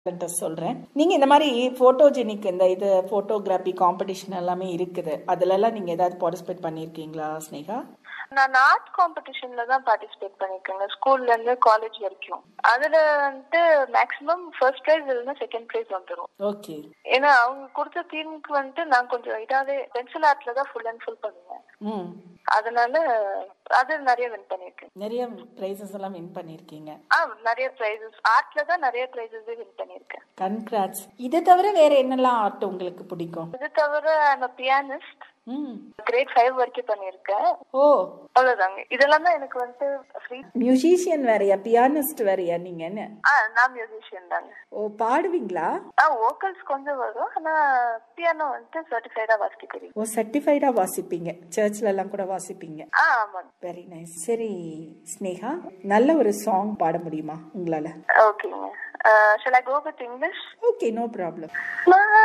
சொல்றேன் நீங்க இந்த மாதிரி போட்டோஜெனிக் இந்த இது போட்டோகிராஃபி காம்படிஷன் எல்லாமே இருக்குது அதுல எல்லாம் நீங்க ஏதாவது பார்ட்டிசிபேட் பண்ணிருக்கீங்களா ஸ்னேகா நான் ஆர்ட் காம்படிஷன்ல தான் பார்ட்டிசிபேட் பண்ணிருக்கேங்க ஸ்கூல்ல இருந்து காலேஜ் வரைக்கும் அதுல வந்துட்டு மேக்ஸிமம் ஃபர்ஸ்ட் ப்ரைஸ் இல்லைன்னா செகண்ட் ப்ரைஸ் வந்துடும் ஓகே ஏன்னா அவங்க கொடுத்த தீமுக்கு வந்துட்டு நான் கொஞ்சம் இதாவே பென்சில் ஆர்ட்ல தான் ஃபுல் அண்ட் ஃபுல் பண்ணுவேன் ம் அதனால அது நிறைய வின் பண்ணிருக்கேன் நிறைய பிரைசஸ் எல்லாம் வின் பண்ணிருக்கீங்க ஆ நிறைய ப்ரைஸஸ் ஆர்ட்ல தான் நிறைய ப்ரைஸஸ் வின் பண்ணிருக்கேன் கன்கிராட்ஸ் இதை தவிர வேற என்னெல்லாம் ஆர்ட் உங்களுக்கு பிடிக்கும் இது தவிர I'm pianist hmm grade five வரைக்கும் பண்ணிருக்கேன் ஓ அவ்வளவுதாங்க இதெல்லாம் தான் எனக்கு வந்துட்டு ஃப்ரீ மியூசிஷியன் வேறயா பியானிஸ்ட் வேறயா நீங்கன்னு ஆ நான் மியூசிஷியன் தாங்க ஓ பாடுவீங்களா ஆ வோக்கல்ஸ் கொஞ்சம் வரும் ஆனா பியானோ வந்துட்டு சர்டிஃபைடா வாசிக்க தெரியும் ஓ சர்டிஃபைடா வாசிப்பீங்க சர்ச்ல எல்லாம் கூட வாசிப்பீங்க ஆ ஆமாங்க வெரி நைஸ் சரி ஸ்னேகா நல்ல ஒரு சாங் பாட முடியுமா உங்களால ஓகேங்க shall I go with English okay no problem